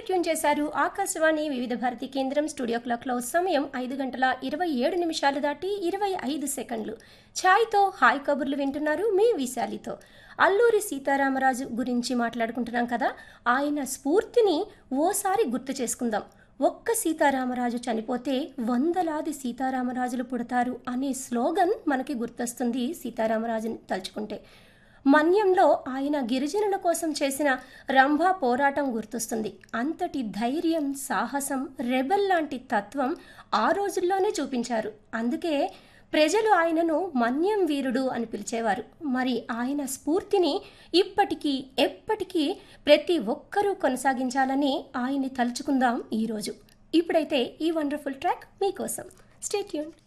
tune చేశారు ఆకాశవాణి వివిధ భారతి కేంద్రం స్టూడియో క్లాక్లో సమయం ఐదు గంటల ఇరవై ఏడు నిమిషాలు దాటి ఇరవై ఐదు సెకండ్లు ఛాయ్తో హాయ్ కబుర్లు వింటున్నారు మీ విశాలితో అల్లూరి సీతారామరాజు గురించి మాట్లాడుకుంటున్నాం కదా ఆయన స్ఫూర్తిని ఓసారి గుర్తు చేసుకుందాం ఒక్క సీతారామరాజు చనిపోతే వందలాది సీతారామరాజులు పుడతారు అనే స్లోగన్ మనకి గుర్తొస్తుంది సీతారామరాజుని తలుచుకుంటే మన్యంలో ఆయన గిరిజనుల కోసం చేసిన రంభా పోరాటం గుర్తొస్తుంది అంతటి ధైర్యం సాహసం రెబెల్ లాంటి తత్వం ఆ రోజుల్లోనే చూపించారు అందుకే ప్రజలు ఆయనను మన్యం వీరుడు అని పిలిచేవారు మరి ఆయన స్ఫూర్తిని ఇప్పటికీ ఎప్పటికీ ప్రతి ఒక్కరూ కొనసాగించాలని ఆయన్ని తలుచుకుందాం ఈరోజు ఇప్పుడైతే ఈ వండర్ఫుల్ ట్రాక్ మీకోసం స్టేట్యూన్